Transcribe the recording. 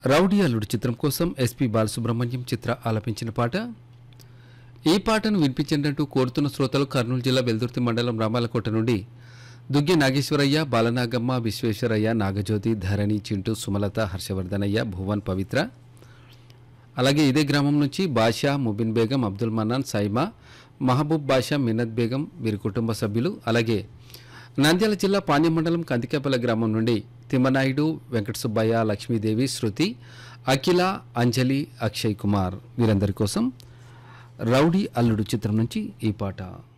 rowdy అల్లుడు చిత్రం కోసం ఎస్పి బాలసుబ్రహ్మణ్యం చిత్ర ఆలపించిన పాట ఈ పాటను వినిపించినట్టు కోరుతున్న శ్రోతలు కర్నూలు జిల్లా వెల్దుర్తి మండలం రామాలకోట నుండి దుగ్గి నాగేశ్వరయ్య బాలనాగమ్మ విశ్వేశ్వరయ్య నాగజ్యోతి ధరణి చింటూ సుమలత హర్షవర్ధనయ్య భువన్ పవిత్ర అలాగే ఇదే గ్రామం నుంచి బాషా ముబిన్ బేగం అబ్దుల్ మన్నాన్ సైమా మహబూబ్ బాషా మిన్నత్ బేగం వీరి కుటుంబ సభ్యులు అలాగే నంద్యాల జిల్లా పాణ్యం మండలం కందికేపల్లి గ్రామం నుండి తిమ్మనాయుడు వెంకట సుబ్బయ్య లక్ష్మీదేవి శృతి అఖిల అంజలి అక్షయ్ కుమార్ వీరందరి కోసం రౌడీ అల్లుడు చిత్రం నుంచి ఈ పాట